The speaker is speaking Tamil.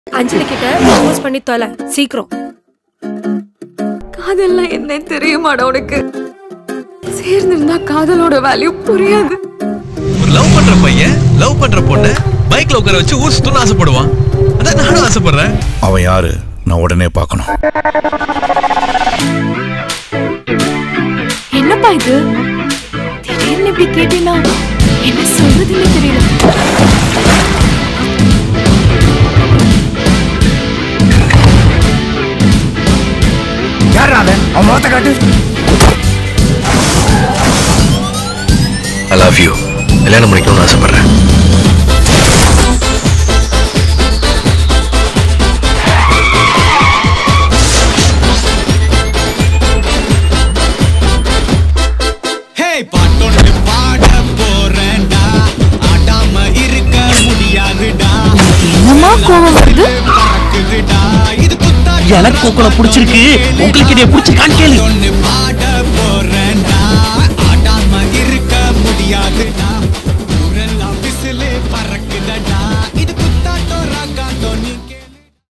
அஞ்சலி கிட்ட ப்ரப்போஸ் பண்ணி தொலை சீக்கிரம் காதல்லாம் என்ன தெரியுமாடா உனக்கு சேர்ந்திருந்தா காதலோட வேல்யூ புரியாது ஒரு லவ் பண்ற பையன் லவ் பண்ற பொண்ணு பைக்ல உட்கார வச்சு ஊர் சுத்தணும்னு ஆசைப்படுவான் அதான் நானும் ஆசைப்படுறேன் அவன் யாரு நான் உடனே பார்க்கணும் என்னப்பா இது திடீர்னு இப்படி கேட்டீங்கன்னா என்ன சொல்றதுன்னு தெரியல யார் அவன் அவன் முகத்தை காட்டு ஐ லவ் யூ கல்யாணம் பண்ணிக்கணும்னு ஆசைப்படுறேன் ஹே பாட்டொன்று பாட போறேன்டா ஆடாம இருக்க முடியாதுடா என்னமா கோவம் வருது பறக்குதுடா இது குத்தா எனக்கு உங்களை பிடிச்சிருக்கு உங்களுக்கு இதைய பிடிச்சி காணிக்கல ஒன்று பாட